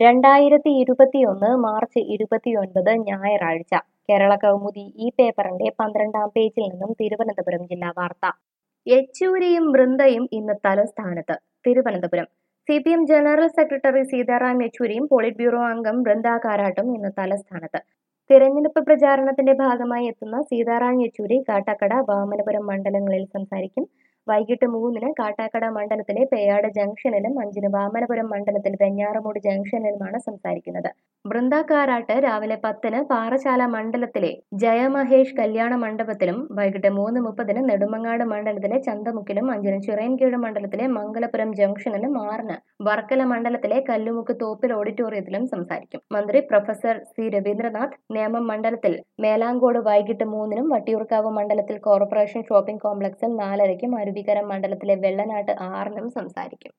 രണ്ടായിരത്തി ഇരുപത്തിയൊന്ന് മാർച്ച് ഇരുപത്തിയൊൻപത് ഞായറാഴ്ച കേരള കൗമുദി ഈ പേപ്പറിന്റെ പന്ത്രണ്ടാം പേജിൽ നിന്നും തിരുവനന്തപുരം ജില്ലാ വാർത്ത യെച്ചൂരിയും ബൃന്ദയും ഇന്ന് തലസ്ഥാനത്ത് Thiruvananthapuram C P M general secretary Sitaram യെച്ചൂരിയും പോളിറ്റ് ബ്യൂറോ അംഗം ബൃന്ദ കാരാട്ടും ഇന്ന് തലസ്ഥാനത്ത് തിരഞ്ഞെടുപ്പ് പ്രചാരണത്തിന്റെ ഭാഗമായി എത്തുന്ന സീതാറാം യെച്ചൂരി കാട്ടാക്കട വാമനപുരം മണ്ഡലങ്ങളിൽ സംസാരിക്കും വൈകിട്ട് മൂന്നിന് കാട്ടാക്കട മണ്ഡലത്തിലെ പേയാട് ജംഗ്ഷനിലും അഞ്ചിന് വാമനപുരം മണ്ഡലത്തിൽ വെഞ്ഞാറമൂട് ജംഗ്ഷനിലുമാണ് സംസാരിക്കുന്നത് ബൃന്ദ കാരാട്ട് രാവിലെ പത്തിന് പാറശാല മണ്ഡലത്തിലെ ജയമഹേഷ് കല്യാണ മണ്ഡപത്തിലും വൈകിട്ട് മൂന്ന് മുപ്പതിന് നെടുമങ്ങാട് മണ്ഡലത്തിലെ ചന്തമുക്കിലും അഞ്ചിന് ചിറയൻകീഴ് മണ്ഡലത്തിലെ മംഗലപുരം ജംഗ്ഷനിലും ആറിന് വർക്കല മണ്ഡലത്തിലെ കല്ലുമുക്ക് തോപ്പിൽ ഓഡിറ്റോറിയത്തിലും സംസാരിക്കും മന്ത്രി പ്രൊഫസർ സി രവീന്ദ്രനാഥ് നേമം മണ്ഡലത്തിൽ മേലാങ്കോട് വൈകിട്ട് മൂന്നിനും വട്ടിയൂർക്കാവ് മണ്ഡലത്തിൽ കോർപ്പറേഷൻ ഷോപ്പിംഗ് കോംപ്ലക്സിൽ നാലരയ്ക്കും അരുവിക്കര മണ്ഡലത്തിലെ വെള്ളനാട്ട് ആറിനും സംസാരിക്കും